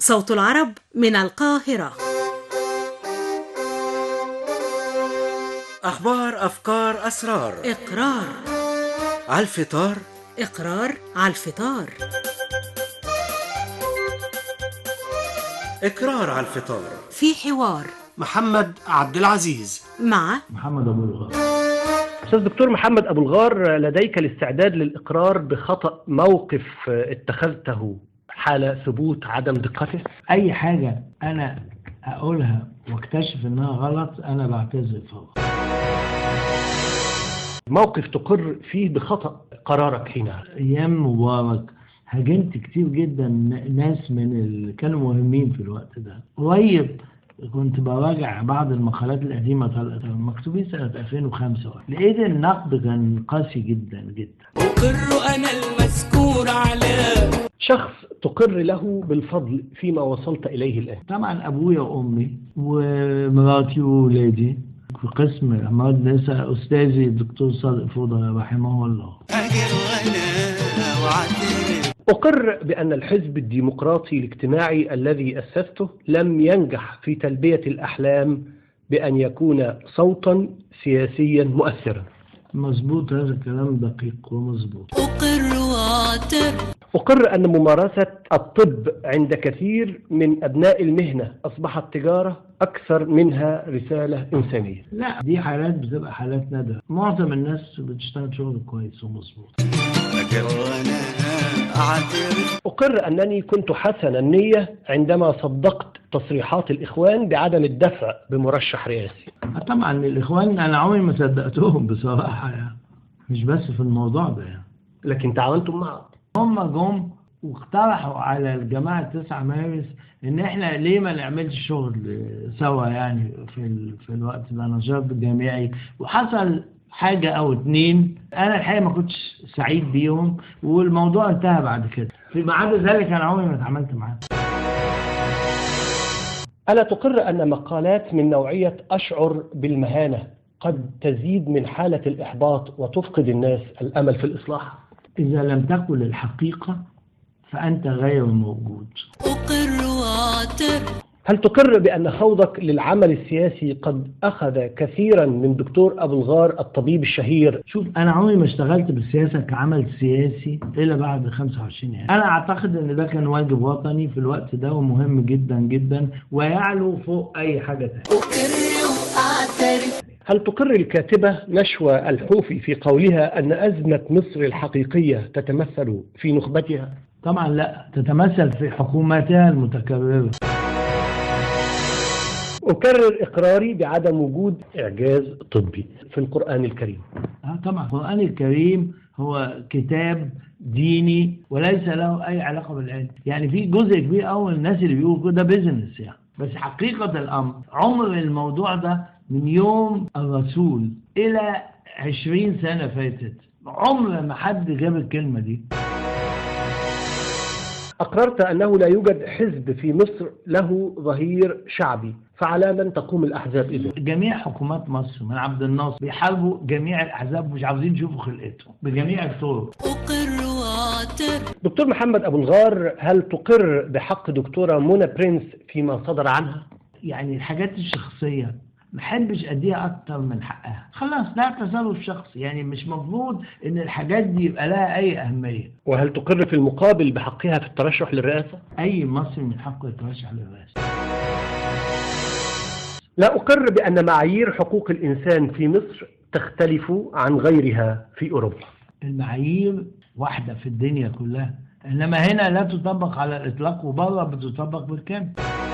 صوت العرب من القاهرة أخبار أفكار أسرار إقرار على الفطار إقرار على الفطار إقرار على الفطار في حوار محمد عبد العزيز مع محمد ابو الغار أستاذ دكتور محمد أبو الغار لديك الاستعداد للإقرار بخطأ موقف اتخذته حال ثبوت عدم دقته؟ اي حاجه انا اقولها واكتشف انها غلط انا بعتذر فورا موقف تقر فيه بخطأ قرارك حينها ايام مبارك هاجمت كتير جدا ن- ناس من اللي كانوا مهمين في الوقت ده قريب كنت براجع بعض المقالات القديمة طلعت مكتوبين سنة 2005 لقيت النقد كان قاسي جدا جدا أقر أنا المذكور على شخص تقر له بالفضل فيما وصلت إليه الآن طبعا ابويا وامي ومراتي وولادي في قسم امراض نساء استاذي الدكتور صادق فوضى رحمه الله أجر وأنا وعترف أقر بأن الحزب الديمقراطي الاجتماعي الذي أسسته لم ينجح في تلبية الأحلام بأن يكون صوتا سياسيا مؤثرا مظبوط هذا الكلام دقيق ومظبوط أقر وأعترف أقر أن ممارسة الطب عند كثير من أبناء المهنة أصبحت تجارة أكثر منها رسالة إنسانية لا دي حالات بتبقى حالات نادرة معظم الناس بتشتغل شغل كويس ومظبوط أجر وأنا أعترف أقر أنني كنت حسن النية عندما صدقت تصريحات الإخوان بعدم الدفع بمرشح رئاسي آه طبعا الاخوان انا عمري ما صدقتهم بصراحة يعني مش بس في الموضوع ده يعني لكن تعاونتم معه هم جم واقترحوا على الجماعة 9 مارس ان احنا ليه ما نعملش شغل سوا يعني في ال... في الوقت ده نشاط جامعي وحصل حاجة او اتنين انا الحقيقة ما كنتش سعيد بيهم والموضوع انتهى بعد كده فيما عدا ذلك انا عمري ما اتعاملت معاهم ألا تقر أن مقالات من نوعية أشعر بالمهانة قد تزيد من حالة الإحباط وتفقد الناس الأمل في الإصلاح؟ إذا لم تكن الحقيقة فأنت غير موجود أقر وأعترف هل تقر بأن خوضك للعمل السياسي قد أخذ كثيرا من دكتور أبو الغار الطبيب الشهير شوف أنا عمري ما اشتغلت بالسياسة كعمل سياسي إلا بعد 25 يعني أنا أعتقد إن ده كان واجب وطني في الوقت ده ومهم جدا جدا ويعلو فوق أي حاجة تانية أقر وأعترف هل تقر الكاتبة نشوى الحوفي في قولها أن أزمة مصر الحقيقية تتمثل في نخبتها؟ طبعا لا تتمثل في حكوماتها المتكررة أكرر إقراري بعدم وجود إعجاز طبي في القرآن الكريم آه طبعا القرآن الكريم هو كتاب ديني وليس له أي علاقة بالعلم يعني في جزء كبير أوي من الناس اللي بيقولوا كده بيزنس يعني بس حقيقة الأمر عمر الموضوع ده من يوم الرسول إلى عشرين سنة فاتت عمر ما حد جاب الكلمة دي أقررت أنه لا يوجد حزب في مصر له ظهير شعبي فعلى من تقوم الأحزاب إذن جميع حكومات مصر من عبد الناصر بيحاربوا جميع الأحزاب مش عاوزين يشوفوا خلقتهم بجميع الطرق أقر وأعترف دكتور محمد أبو الغار هل تقر بحق دكتورة منى برنس فيما صدر عنها؟ يعني الحاجات الشخصية ما احبش اديها اكتر من حقها خلاص ده تصرف شخصي يعني مش مفروض ان الحاجات دي يبقى لها اي اهميه وهل تقر في المقابل بحقها في الترشح للرئاسة؟ اي مصري من حقه يترشح للرئاسه لا أقر بأن معايير حقوق الإنسان في مصر تختلف عن غيرها في أوروبا المعايير واحده في الدنيا كلها انما هنا لا تطبق على الاطلاق وبره بتطبق بالكامل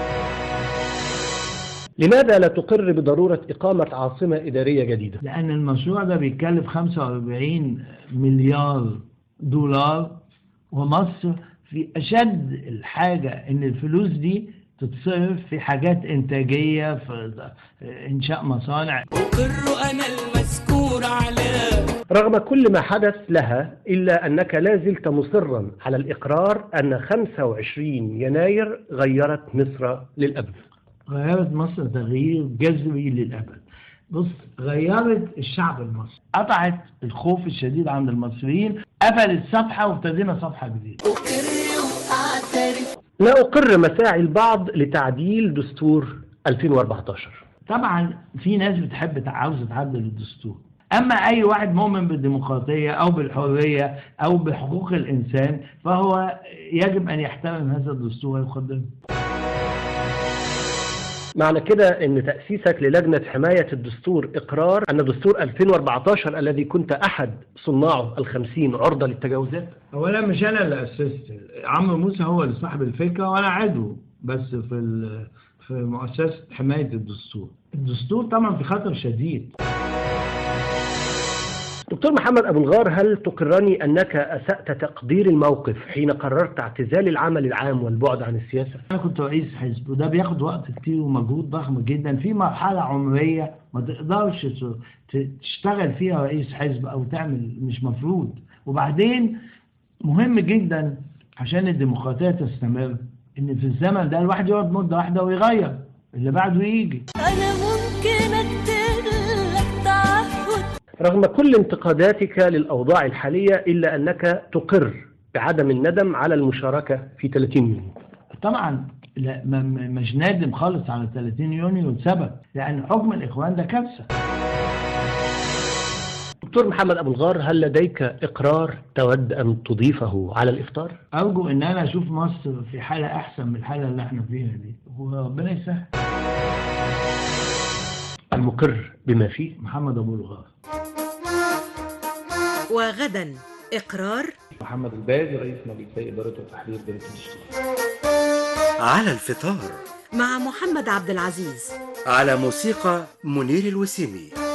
لماذا لا تقر بضرورة إقامة عاصمة إدارية جديدة؟ لان المشروع ده بيتكلف 45 مليار دولار ومصر في اشد الحاجه ان الفلوس دي تتصرف في حاجات انتاجيه في انشاء مصانع أقر أنا المذكور على رغم كل ما حدث لها إلا أنك لا زلت مصرا على الإقرار أن 25 يناير غيرت مصر للأبد غيرت مصر تغيير جذري للأبد بص غيرت الشعب المصري قطعت الخوف الشديد عند المصريين قفلت صفحة وابتدينا صفحة جديدة أقر وأعترف لا أقر مساعي البعض لتعديل دستور 2014 طبعا في ناس بتحب تع- عاوزه تعدل الدستور اما اي واحد مؤمن بالديمقراطيه او بالحريه او بحقوق الانسان فهو يجب ان يحترم هذا الدستور ويقدمه معنى كده ان تأسيسك للجنة حماية الدستور اقرار ان دستور 2014 الذي كنت احد صناعه الخمسين عرضة للتجاوزات اولا مش انا اللي اسست عمرو موسى هو اللي صاحب الفكره وانا عضو بس في ال- في مؤسسه حمايه الدستور الدستور طبعا في خطر شديد دكتور محمد ابو الغار هل تقرني انك اسأت تقدير الموقف حين قررت اعتزال العمل العام والبعد عن السياسة انا كنت رئيس حزب وده بياخد وقت كتير ومجهود ضخم جدا في مرحله عمريه ما تقدرش ت- ت- تشتغل فيها رئيس حزب او تعمل مش مفروض وبعدين مهم جدا عشان الديمقراطيه تستمر ان في الزمن ده الواحد يقعد مده واحده ويغير اللي بعده يجي أنا ممكن أكتب لك تعهد رغم كل انتقاداتك للأوضاع الحالية إلا أنك تقر بعدم الندم على المشاركة في 30 يونيو طبعا لا ما- ما- مش نادم خالص على 30 يونيو لسبب لان حكم الاخوان ده كارثه دكتور محمد أبو الغار هل لديك إقرار تود أن تضيفه على الإفطار؟ ارجو ان انا اشوف مصر في حاله احسن من الحاله اللي احنا فيها دي وربنا يسهل المقر بما فيه محمد ابو الغار وغدا إقرار محمد الباز رئيس مجلس إدارة وتحرير جريدة الاشتراك على الفطار مع محمد عبد العزيز على موسيقى منير الوسيمي